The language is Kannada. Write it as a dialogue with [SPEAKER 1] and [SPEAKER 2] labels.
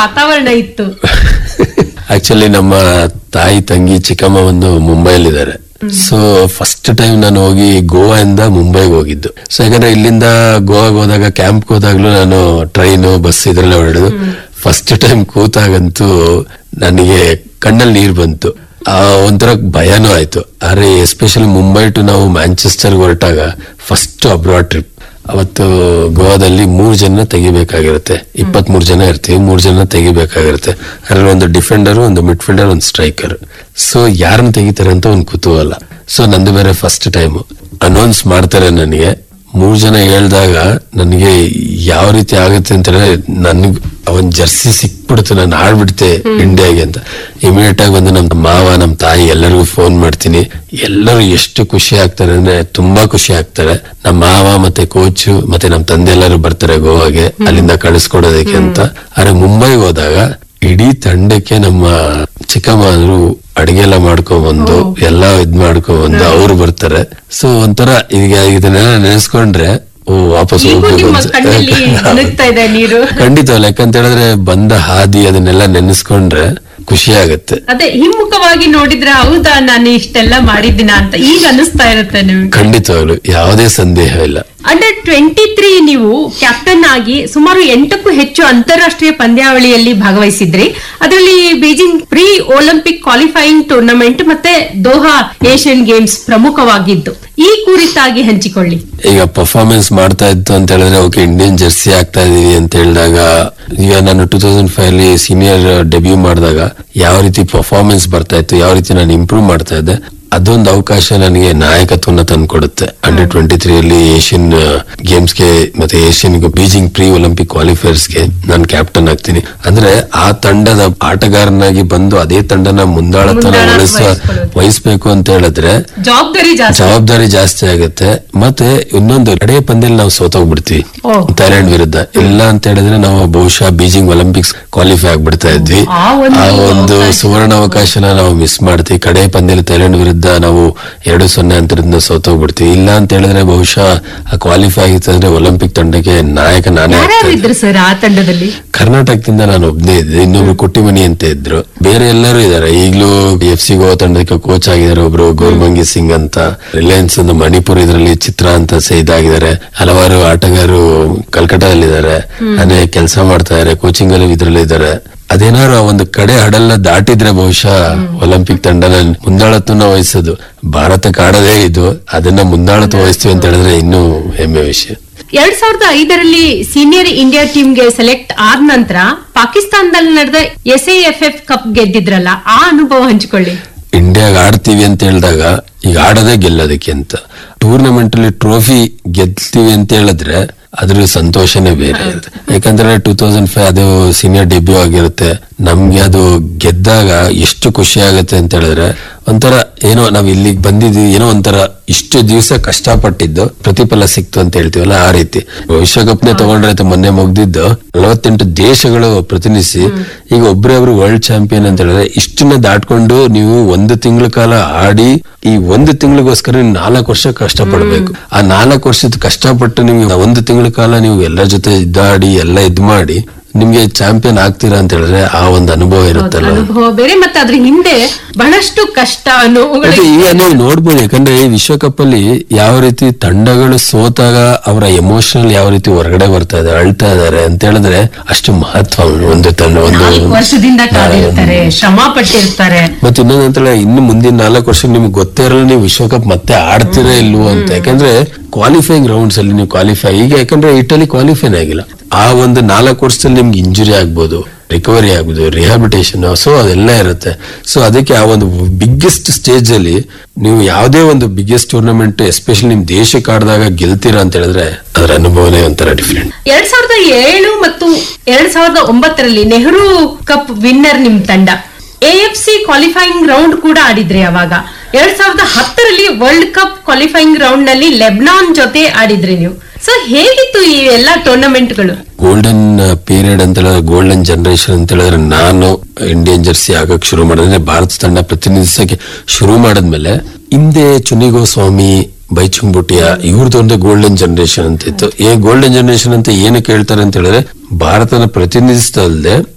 [SPEAKER 1] ವಾತಾವರಣ ಇತ್ತು
[SPEAKER 2] ಆಕ್ಚುಲಿ ನಮ್ಮ ತಾಯಿ ತಂಗಿ ಚಿಕ್ಕಮ್ಮ ಒಂದು ಮುಂಬೈಲಿದ್ದಾರೆ ಸೊ ಫಸ್ಟ್ ಟೈಮ್ ನಾನು ಹೋಗಿ ಗೋವಾ ಇಂದ ಮುಂಬೈಗೆ ಹೋಗಿದ್ದು ಸೊ ಯಾಕಂದ್ರೆ ಇಲ್ಲಿಂದ ಗೋವಾಗೆ ಹೋದಾಗ ಕ್ಯಾಂಪ್ ಹೋದಾಗ್ಲೂ ನಾನು ಟ್ರೈನು ಬಸ್ ಇದ್ರಲ್ಲೇ ಹೊರಡುದು ಫಸ್ಟ್ ಟೈಮ್ ಕೂತಾಗಂತೂ ನನಗೆ ಕಣ್ಣಲ್ಲಿ ನೀರ್ ಬಂತು ಆ ಒಂಥರ ಭಯನೂ ಆಯ್ತು ಆದ್ರೆ ಎಸ್ಪೆಷಲಿ ಮುಂಬೈ ಟು ನಾವು ಮ್ಯಾಂಚೆಸ್ಟರ್ ಹೊರಟಾಗ ಫಸ್ಟ್ ಅಬ್ರಾಡ್ ಟ್ರಿಪ್ ಅವತ್ತು ಗೋವಾದಲ್ಲಿ ಮೂರ್ ಜನ ತೆಗಿಬೇಕಾಗಿರುತ್ತೆ ಇಪ್ಪತ್ ಮೂರ್ ಜನ ಇರ್ತೀವಿ ಮೂರ್ ಜನ ತೆಗಿಬೇಕಾಗಿರುತ್ತೆ ಅದ್ರಲ್ಲಿ ಒಂದು ಡಿಫೆಂಡರ್ ಒಂದು ಮಿಡ್ ಫೀಲ್ಡರ್ ಒಂದು ಸ್ಟ್ರೈಕರ್ ಸೊ ಯಾರನ್ನ ತೆಗಿತಾರೆ ಅಂತ ಒಂದು ಕುತೂಹಲ ಸೊ ನಂದು ಬೇರೆ ಫಸ್ಟ್ ಟೈಮ್ ಅನೌನ್ಸ್ ಮಾಡ್ತಾರೆ ನನಗೆ ಮೂರ್ ಜನ ಹೇಳ್ದಾಗ ನನಗೆ ಯಾವ ರೀತಿ ಆಗುತ್ತೆ ಅಂತ ನನ್ಗ್ ಅವನ್ ಜರ್ಸಿ ಸಿಕ್ಬಿಡ್ತು ನಾನು ಆಡ್ಬಿಡ್ತೆ ಇಂಡಿಯಾಗೆ ಅಂತ ಇಮಿಡಿಯೇಟ್ ಆಗಿ ಬಂದು ನಮ್ ಮಾವ ನಮ್ ತಾಯಿ ಎಲ್ಲರಿಗೂ ಫೋನ್ ಮಾಡ್ತೀನಿ ಎಲ್ಲರೂ ಎಷ್ಟು ಖುಷಿ ಆಗ್ತಾರೆ ಅಂದ್ರೆ ತುಂಬಾ ಖುಷಿ ಆಗ್ತಾರೆ ನಮ್ಮ ಮಾವ ಮತ್ತೆ ಕೋಚ್ ಮತ್ತೆ ನಮ್ ತಂದೆ ಎಲ್ಲರೂ ಬರ್ತಾರೆ ಗೋವಾಗೆ ಅಲ್ಲಿಂದ ಕಳಿಸ್ಕೊಡೋದಕ್ಕೆ ಅಂತ ಆದ್ರೆ ಮುಂಬೈಗೆ ಹೋದಾಗ ಇಡೀ ತಂಡಕ್ಕೆ ನಮ್ಮ ಚಿಕ್ಕಮ್ಮರು ಅಡಿಗೆ ಎಲ್ಲ ಮಾಡ್ಕೊಂಬಂದು ಎಲ್ಲ ಇದ್ ಮಾಡ್ಕೊಂಬಂದು ಅವ್ರು ಬರ್ತಾರೆ ಸೊ ಒಂಥರ ಈಗ ಇದನ್ನೆಲ್ಲ ನೆನೆಸ್ಕೊಂಡ್ರೆ ಓ ವಾಪಸ್
[SPEAKER 1] ಈಗೂ
[SPEAKER 2] ಹೋಗ್ಬೇಕು
[SPEAKER 1] ನಿಮ್ಮ
[SPEAKER 2] ಅನ್ಸುತ್ತೆ.
[SPEAKER 1] ಕಣ್ಣಲ್ಲಿ ಮಿನುಗ್ತಾ ಇದೆ ನೀರು
[SPEAKER 2] ಖಂಡಿತ ಯಾಕಂತ ಹೇಳಿದ್ರೆ ಬಂದ ಹಾದಿ ಅದನ್ನೆಲ್ಲ ನೆನೆಸ್ಕೊಂಡ್ರೆ ಖುಷಿ ಆಗುತ್ತೆ
[SPEAKER 1] ಅದೇ ಹಿಮ್ಮುಖವಾಗಿ ನೋಡಿದ್ರೆ ಹೌದಾ ನಾನು ಇಷ್ಟೆಲ್ಲ ಮಾಡಿದ್ದೀನ ಅಂತ ಈಗ ಅನಿಸ್ತಾ ಇರುತ್ತೆ ನಿಮ್ಗೆ
[SPEAKER 2] ಖಂಡಿತವಾಗ್ಲು ಯಾವುದೇ ಸಂದೇಹ ಇಲ್ಲ
[SPEAKER 1] ಅಂಡರ್ ಟ್ವೆಂಟಿ ತ್ರೀ ನೀವು ಕ್ಯಾಪ್ಟನ್ ಆಗಿ ಸುಮಾರು ಎಂಟಕ್ಕೂ ಹೆಚ್ಚು ಅಂತಾರಾಷ್ಟ್ರೀಯ ಪಂದ್ಯಾವಳಿಯಲ್ಲಿ ಭಾಗವಹಿಸಿದ್ರಿ ಅದರಲ್ಲಿ Beijing pre Olympic qualifying tournament ಮತ್ತೆ ದೋಹಾ ಏಷ್ಯನ್ ಗೇಮ್ಸ್ ಪ್ರಮುಖವಾಗಿದ್ದು ಈ ಕುರಿತಾಗಿ ಹಂಚಿಕೊಳ್ಳಿ
[SPEAKER 2] ಈಗ ಪರ್ಫಾರ್ಮೆನ್ಸ್ ಮಾಡ್ತಾ ಇತ್ತು ಅಂತ ಹೇಳಿದ್ರೆ ಓಕೆ ಇಂಡಿಯನ್ ಜರ್ಸಿ ಆಗ್ತಾ ಇದೀವಿ ಅಂತ ಹೇಳಿದಾಗ ಈಗ ನಾನು ಟೂ ತೌಸಂಡ್ ಫೈವ್ ಅಲ್ಲಿ ಸೀನಿಯರ್ ಡೆಬ್ಯೂ ಮಾಡಿದಾಗ ಯಾವ ರೀತಿ ಪರ್ಫಾರ್ಮೆನ್ಸ್ ಬರ್ತಾ ಇತ್ತು ಯಾವ ರೀತಿ ನಾನು ಇಂಪ್ರೂವ್ ಮಾಡ್ತಾ ಇದ್ದೆ ಅದೊಂದು ಅವಕಾಶ ನನಗೆ ನಾಯಕತ್ವನ ತಂದ್ಕೊಡುತ್ತೆ ಅಂಡರ್ ಟ್ವೆಂಟಿ ತ್ರೀ ಅಲ್ಲಿ ಏಷ್ಯನ್ ಗೇಮ್ಸ್ಗೆ ಮತ್ತೆ ಏಷ್ಯನ್ ಬೀಜಿಂಗ್ ಪ್ರೀ ಒಲಿಂಪಿಕ್ ಕ್ವಾಲಿಫೈರ್ಸ್ಗೆ ನಾನು ಕ್ಯಾಪ್ಟನ್ ಆಗ್ತೀನಿ ಅಂದ್ರೆ ಆ ತಂಡದ ಆಟಗಾರನಾಗಿ ಬಂದು ಅದೇ ತಂಡನ ಮುಂದಾಳತ್ವನ
[SPEAKER 1] ಮುಂದಾಳ
[SPEAKER 2] ವಹಿಸುವ
[SPEAKER 1] ವಹಿಸ್ಕೊಳ್ಳೋದು.
[SPEAKER 2] ವಹಿಸ್ಬೇಕು ಅಂತ ಹೇಳಿದ್ರೆ
[SPEAKER 1] ಜವಾಬ್ದಾರಿ ಜಾಸ್ತಿ
[SPEAKER 2] ಜವಾಬ್ದಾರಿ ಜಾಸ್ತಿ ಆಗುತ್ತೆ ಮತ್ತೆ ಇನ್ನೊಂದು ಕಡೆ ಪಂದ್ಯದಲ್ಲಿ ನಾವು ಸೋತೋಗ್ಬಿಡ್ತೀವಿ
[SPEAKER 1] ಓ.
[SPEAKER 2] ಥೈಲ್ಯಾಂಡ್ ವಿರುದ್ಧ ಇಲ್ಲ ಅಂತ ಹೇಳಿದ್ರೆ ನಾವು ಬಹುಶಃ ಬೀಜಿಂಗ್ ಒಲಿಂಪಿಕ್ಸ್ ಕ್ವಾಲಿಫೈ ಆಗ್ಬಿಡ್ತಾ ಇದ್ವಿ
[SPEAKER 1] ಆ ಒಂದು
[SPEAKER 2] ಆ ಒಂದು
[SPEAKER 1] ಅವಕಾಶ.
[SPEAKER 2] ಸುವರ್ಣ ಅವಕಾಶನ ನಾವು ಮಿಸ್ ಮಾಡ್ತೀವಿ ಕಡೆ ಪಂದ್ಯದಲ್ಲಿ ಥೈಲ್ಯಾಂಡ್ ವಿರುದ್ಧ ನಾವು ಎರಡು ಸೊನ್ನೆ ಅಂತರದಿಂದ ಸೋತೋಗ್ಬಿಡ್ತೀವಿ ಇಲ್ಲ ಅಂತ ಹೇಳಿದ್ರೆ ಬಹುಶಃ ಆ ಕ್ವಾಲಿಫೈ ಆಗಿತ್ತು ಅಂದ್ರೆ ಒಲಿಂಪಿಕ್ ತಂಡಕ್ಕೆ ನಾಯಕ ನಾನೇ ಆಗ್ತಾ
[SPEAKER 1] ಯಾರ್ಯಾರು
[SPEAKER 2] ಇದ್ದೆ.
[SPEAKER 1] ಇದ್ರು ಸರ್ ಆ ತಂಡದಲ್ಲಿ
[SPEAKER 2] ಕರ್ನಾಟಕದಿಂದ ನಾನು ಒಬ್ನೇ ಇದ್ದೆ ಇನ್ನೊಬ್ರು ಕುಟ್ಟಿಮನಿ ಅಂತ ಇದ್ರು ಬೇರೆ ಎಲ್ಲರೂ ಇದಾರೆ ಈಗಲೂ ಎಫ್ ಸಿ ಗೋವಾ ತಂಡಕ್ಕೆ ಕೋಚ್ ಆಗಿದ್ದಾರೆ ಒಬ್ರು ಗೌರ್ಮಂಗಿ ಸಿಂಗ್ ಅಂತ ರಿಲಯನ್ಸ್ ಒಂದು ಮಣಿಪುರ್ ಇದರಲ್ಲಿ ಚಿತ್ರ ಅಂತ ಸ ಇದಾಗಿದ್ದಾರೆ ಹಲವಾರು ಆಟಗಾರರು ಕಲ್ಕಟ್ಟಾದಲ್ಲಿದ್ದಾರೆ ಅದೇ ಕೆಲಸ ಮಾಡ್ತಾ ಇದಾರೆ ಕೋಚಿಂಗ್ ಅಲ್ಲಿ ಇದ್ರಲ್ಲಿ ಇದ್ದಾರೆ ಅದೇನಾದ್ರು ಆ ಒಂದು ಕಡೆ ಹಡಲ್ನ ದಾಟಿದ್ರೆ ಬಹುಶಃ ಒಲಿಂಪಿಕ್ ತಂಡನ ಮುಂದಾಳತ್ವನ ವಹಿಸೋದು ಭಾರತಕ್ಕೆ ಆಡೋದೇ ಇದು ಅದನ್ನ ಮುಂದಾಳತ್ವ ವಹಿಸ್ತೀವಿ ಅಂತ ಹೇಳಿದ್ರೆ ಇನ್ನೂ ಹೆಮ್ಮೆ ವಿಷಯ
[SPEAKER 1] ಎರಡ್ ಸಾವಿರದ ಐದರಲ್ಲಿ ಸೀನಿಯರ್ ಇಂಡಿಯಾ ಟೀಮ್ಗೆ ಸೆಲೆಕ್ಟ್ ಆದ ನಂತರ ಪಾಕಿಸ್ತಾನದಲ್ಲಿ ನಡೆದ ಎಸ್ ಎಫ್ ಎಫ್ ಕಪ್ ಗೆದ್ದಿದ್ರಲ್ಲ ಆ ಅನುಭವ ಹಂಚಿಕೊಳ್ಳಿ
[SPEAKER 2] ಇಂಡಿಯಾಗ ಆಡ್ತೀವಿ ಅಂತ ಹೇಳಿದಾಗ ಈಗ ಆಡೋದೇ ಗೆಲ್ಲೋದಕ್ಕೆ ಅಂತ ಟೂರ್ನಮೆಂಟ್ ಅಲ್ಲಿ ಟ್ರೋಫಿ ಗೆಲ್ತೀವಿ ಅಂತ ಹೇಳಿದ್ರೆ ಅದ್ರ ಸಂತೋಷನೇ ಬೇರೆ ಇರುತ್ತೆ ಯಾಕಂದ್ರೆ ಟೂ ತೌಸಂಡ್ ಫೈವ್ ಅದು ಸೀನಿಯರ್ ಡೆಬ್ಯೂ ಆಗಿರುತ್ತೆ ನಮ್ಗೆ ಅದು ಗೆದ್ದಾಗ ಎಷ್ಟು ಖುಷಿ ಆಗುತ್ತೆ ಅಂತ ಹೇಳಿದ್ರೆ ಒಂಥರ ಏನೋ ನಾವ್ ಇಲ್ಲಿಗೆ ಬಂದಿದ್ವಿ ಏನೋ ಒಂಥರ ಇಷ್ಟು ದಿವಸ ಕಷ್ಟಪಟ್ಟಿದ್ದು ಪ್ರತಿಫಲ ಸಿಕ್ತು ಅಂತ ಹೇಳ್ತೀವಲ್ಲ ಆ ರೀತಿ ವಿಶ್ವಕಪ್ನೇ ತಗೊಂಡ್ರೆ ಆಯ್ತು ಮೊನ್ನೆ ಮುಗ್ದಿದ್ದು ನಲವತ್ತೆಂಟು ದೇಶಗಳು ಪ್ರತಿನಿಧಿಸಿ ಈಗ ಒಬ್ರೇ ಒಬ್ರು ವರ್ಲ್ಡ್ ಚಾಂಪಿಯನ್ ಅಂತ ಹೇಳಿದ್ರೆ ಇಷ್ಟನ್ನ ದಾಟ್ಕೊಂಡು ನೀವು ಒಂದು ತಿಂಗಳ ಕಾಲ ಆಡಿ ಈ ಒಂದು ತಿಂಗಳಿಗೋಸ್ಕರ ನೀವು ನಾಲ್ಕು ವರ್ಷ ಕಷ್ಟಪಡ್ಬೇಕು ಆ ನಾಲ್ಕು ವರ್ಷದ ಕಷ್ಟಪಟ್ಟು ನಿಮ್ಗೆ ಒಂದು ತಿಂಗಳ ಕಾಲ ನೀವು ಎಲ್ಲರ ಜೊತೆ ಇದ್ದಾಡಿ ಎಲ್ಲ ಇದ್ ಮಾಡಿ ನಿಮ್ಗೆ ಚಾಂಪಿಯನ್ ಆಗ್ತೀರಾ ಅಂತ ಹೇಳಿದ್ರೆ ಆ ಒಂದು ಅನುಭವ ಇರುತ್ತಲ್ಲ
[SPEAKER 1] ಅನುಭವ ಬೇರೆ ಮತ್ತೆ ಅದ್ರ ಹಿಂದೆ ಬಹಳಷ್ಟು ಕಷ್ಟ ನೋವುಗಳು
[SPEAKER 2] ಮತ್ತೆ ಈಗ ನೀವು ನೋಡ್ಬೋದು ಯಾಕಂದ್ರೆ ಈ ವಿಶ್ವಕಪ್ ಅಲ್ಲಿ ಯಾವ ರೀತಿ ತಂಡಗಳು ಸೋತಾಗ ಅವರ ಎಮೋಷನಲ್ ಯಾವ ರೀತಿ ಹೊರಗಡೆ ಬರ್ತಾ ಇದಾರೆ ಅಳ್ತಾ ಇದಾರೆ ಅಂತ ಹೇಳಿದ್ರೆ ಅಷ್ಟು ಮಹತ್ವ ಒಂದು ತಂಡ ಒಂದು
[SPEAKER 1] ನಾಲ್ಕು ವರ್ಷದಿಂದ ಕಾದಿರ್ತಾರೆ ಶ್ರಮ ಪಟ್ಟಿರ್ತಾರೆ
[SPEAKER 2] ಮತ್ತೆ ಇನ್ನೊಂದು ಅಂತ ಹೇಳಿದ್ರೆ ಇನ್ನು ಮುಂದಿನ ನಾಲ್ಕು ವರ್ಷ ನಿಮ್ಗೆ ಗೊತ್ತೇ ಇರಲ್ಲ ನೀವು ವಿಶ್ವಕಪ್ ಮತ್ತೆ ಆಡ್ತೀರಾ ಇಲ್ವೋ ಅಂತ ಯಾಕಂದ್ರೆ ಕ್ವಾಲಿಫೈಯಿಂಗ್ ರೌಂಡ್ಸ್ ಅಲ್ಲಿ ನೀವು ಕ್ವಾಲಿಫೈ ಈಗ ಯಾಕಂದ್ರೆ ಇಟಲಿ ಕ್ವಾಲಿಫೈನ್ ಆಗಿಲ್ಲ ಆ ಒಂದು ನಾಲ್ಕು ವರ್ಷದಲ್ಲಿ ನಿಮ್ಗೆ ಇಂಜುರಿ ಆಗ್ಬೋದು ರಿಕವರಿ ಆಗ್ಬೋದು ರಿಹಾಬಿಟೇಷನ್ ಸೊ ಅದೆಲ್ಲ ಇರುತ್ತೆ ಸೊ ಅದಕ್ಕೆ ಆ ಒಂದು ಬಿಗ್ಗೆಸ್ಟ್ ಸ್ಟೇಜ್ ಅಲ್ಲಿ ನೀವು ಯಾವುದೇ ಒಂದು ಬಿಗ್ಗೆಸ್ಟ್ ಟೂರ್ನಮೆಂಟ್ ಎಸ್ಪೆಷಲಿ ನಿಮ್ ದೇಶಕ್ಕೆ ಆಡಿದಾಗ ಗೆಲ್ತೀರಾ ಅಂತ ಹೇಳಿದ್ರೆ ಅದರ ಅನುಭವನೇ ಒಂಥರ ಡಿಫ್ರೆಂಟ್
[SPEAKER 1] ಎರಡ್ ಸಾವಿರದ ಏಳು ಮತ್ತು ಎರಡ್ ಸಾವಿರದ ಒಂಬತ್ತರಲ್ಲಿ ನೆಹರು ಕಪ್ ವಿನ್ನರ್ ನಿಮ್ ತಂಡ ಎಎಫ್ ಸಿ ಕ್ವಾಲಿಫೈಯಿಂಗ್ ರೌಂಡ್ ಕೂಡ ಆಡಿದ್ರಿ ಅವಾಗ ಎರಡ್ ಸಾವಿರದ ಹತ್ತರಲ್ಲಿ ವರ್ಲ್ಡ್ ಕಪ್ ಕ್ವಾಲಿಫೈಯಿಂಗ್ ರೌಂಡ್ ನಲ್ಲಿ ಲೆಬ್ನಾನ್ ಜೊತೆ ಆಡಿದ್ರಿ ನೀವು ಸೊ ಹೇಗಿತ್ತು ಈ ಎಲ್ಲಾ ಟೂರ್ನಮೆಂಟ್ಗಳು
[SPEAKER 2] ಗೋಲ್ಡನ್ ಪೀರಿಯಡ್ ಅಂತ ಹೇಳಿದ್ರೆ ಗೋಲ್ಡನ್ ಜನರೇಷನ್ ಅಂತ ಹೇಳಿದ್ರೆ ನಾನು ಇಂಡಿಯನ್ ಜರ್ಸಿ ಆಗಕ್ ಶುರು ಮಾಡಿದ್ರೆ ಭಾರತ ತಂಡ ಪ್ರತಿನಿಧಿಸಕ್ಕೆ ಶುರು ಮಾಡಿದ್ಮೇಲೆ ಹಿಂದೆ ಚುನಿಗೋ ಸ್ವಾಮಿ ಬೈಚುಂಗ್ ಬುಟಿಯ ಇವ್ರದೊಂದು ಗೋಲ್ಡನ್ ಜನರೇಷನ್ ಅಂತ ಇತ್ತು ಈ ಗೋಲ್ಡನ್ ಜನರೇಷನ್ ಅಂತ ಏನಕ್ಕೆ ಹೇಳ್ತಾರೆ ಅಂತ ಹೇಳಿದ್ರೆ ಭಾರತನ ಪ್ರತಿನಿಧಿಸ್ತಾ ಅಲ್ಲದೆ